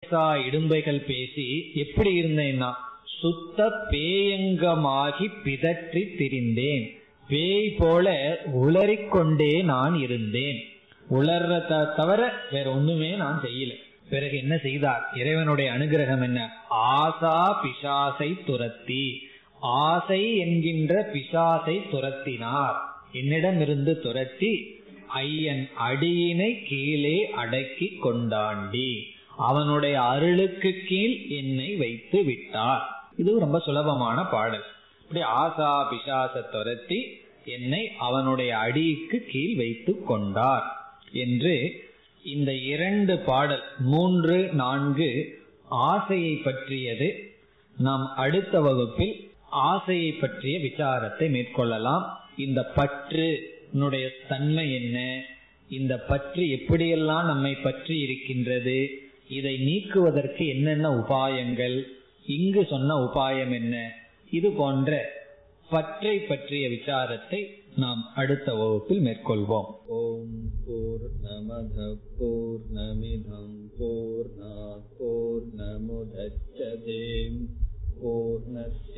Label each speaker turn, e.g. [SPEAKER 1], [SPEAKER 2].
[SPEAKER 1] பேசா இடும்பைகள் பேசி எப்படி இருந்தேன்னா சுத்த பேயங்கமாகி பிதற்றி திரிந்தேன் பேய் போல உளறிக்கொண்டே நான் இருந்தேன் உளர்றத தவிர வேற ஒண்ணுமே நான் செய்யல பிறகு என்ன செய்தார் இறைவனுடைய அனுகிரகம் என்ன ஆசா பிசாசை துரத்தி ஆசை என்கின்ற பிசாசை துரத்தினார் என்னிடமிருந்து துரத்தி ஐயன் அடியினை கீழே அடக்கி கொண்டாண்டி அவனுடைய அருளுக்கு கீழ் என்னை வைத்து விட்டார் இது ரொம்ப சுலபமான பாடல் இப்படி ஆசா பிசாச துரத்தி என்னை அவனுடைய அடிக்கு கீழ் வைத்து கொண்டார் என்று இந்த இரண்டு பாடல் மூன்று நான்கு ஆசையை பற்றியது நாம் அடுத்த வகுப்பில் ஆசையை பற்றிய விசாரத்தை மேற்கொள்ளலாம் இந்த பற்று தன்மை என்ன இந்த பற்று எப்படியெல்லாம் நம்மை பற்றி இருக்கின்றது இதை நீக்குவதற்கு என்னென்ன உபாயங்கள் இங்கு சொன்ன உபாயம் என்ன இது போன்ற பற்றை பற்றிய விசாரத்தை நாம் அடுத்த வகுப்பில் மேற்கொள்வோம்
[SPEAKER 2] ॐ पूर्णमधः पूर्णमिदं पूर्णम्